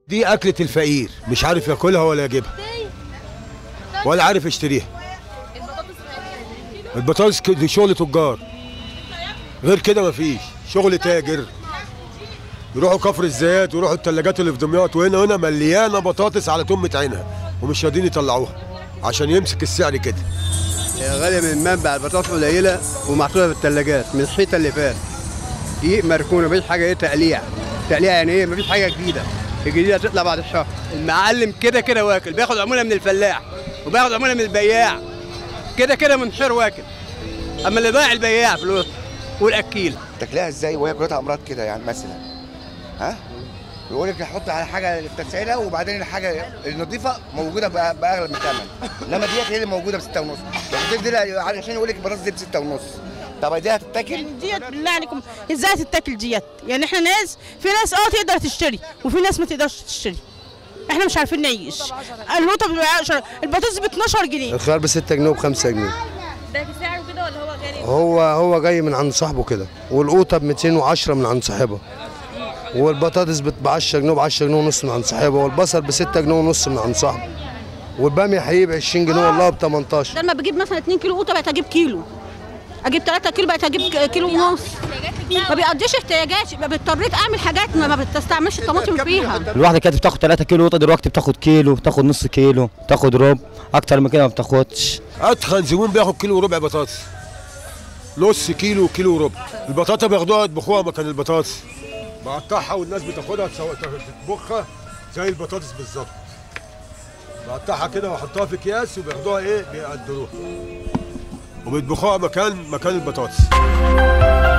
دي أكلة الفقير مش عارف ياكلها ولا يجيبها ولا عارف يشتريها البطاطس كده دي شغل تجار غير كده مفيش شغل تاجر يروحوا كفر الزيات ويروحوا الثلاجات اللي في دمياط وهنا هنا مليانه بطاطس على تمة عينها ومش راضيين يطلعوها عشان يمسك السعر كده هي غالية من منبع البطاطس قليلة ومحطوطة في الثلاجات من الشتاء اللي فات دي مركونة مفيش حاجة ايه تقليع تقليع يعني ايه مفيش حاجة جديدة الجديدة هتطلع بعد الشهر المعلم كده كده واكل بياخد عمولة من الفلاح وبياخد عمولة من البياع كده كده من حر واكل اما اللي ضايع البياع فلوس والاكيل تاكلها ازاي وهي كلها امراض كده يعني مثلا ها يقول لك حط على حاجه التسعيره وبعدين الحاجه النظيفه موجوده بأ- باغلى من الثمن انما ديت هي اللي موجوده ب 6 ونص الخطيب دي عشان يقول لك البطاطس دي ب 6 ونص طب دي هتتاكل ديت بالله عليكم ازاي تتاكل ديت يعني احنا ناس في ناس اه تقدر تشتري وفي ناس ما تقدرش تشتري احنا مش عارفين نعيش القطه ب 10 البطاطس ب 12 جنيه الخيار ب 6 جنيه وب 5 جنيه ده بسعره كده ولا هو غالي؟ هو هو جاي من عند صاحبه كده والقوطه ب 210 من عند صاحبها والبطاطس ب 10 جنيه ب 10 جنيه ونص من عند صاحبها والبصل ب 6 جنيه ونص من عند صاحبه والباميه حقيقي ب 20 جنيه والله ب 18 ده لما بجيب مثلا 2 كيلو قوطه بقيت اجيب كيلو اجيب 3 كيلو بقيت اجيب كيلو ونص ما بيقضيش احتياجاتي ما اضطريت اعمل حاجات ما ما بتستعملش الطماطم فيها الواحده كانت بتاخد 3 كيلو قطه دلوقتي بتاخد كيلو بتاخد نص كيلو بتاخد ربع اكتر من كده ما بتاخدش اتخن زبون بياخد كيلو وربع بطاطس نص كيلو كيلو وربع البطاطا بياخدوها يطبخوها مكان البطاطس بقطعها والناس بتاخدها تسو- تطبخها زي البطاطس بالظبط بقطعها كده واحطها في اكياس وبياخدوها ايه بيقدروها وبيطبخوها مكان مكان البطاطس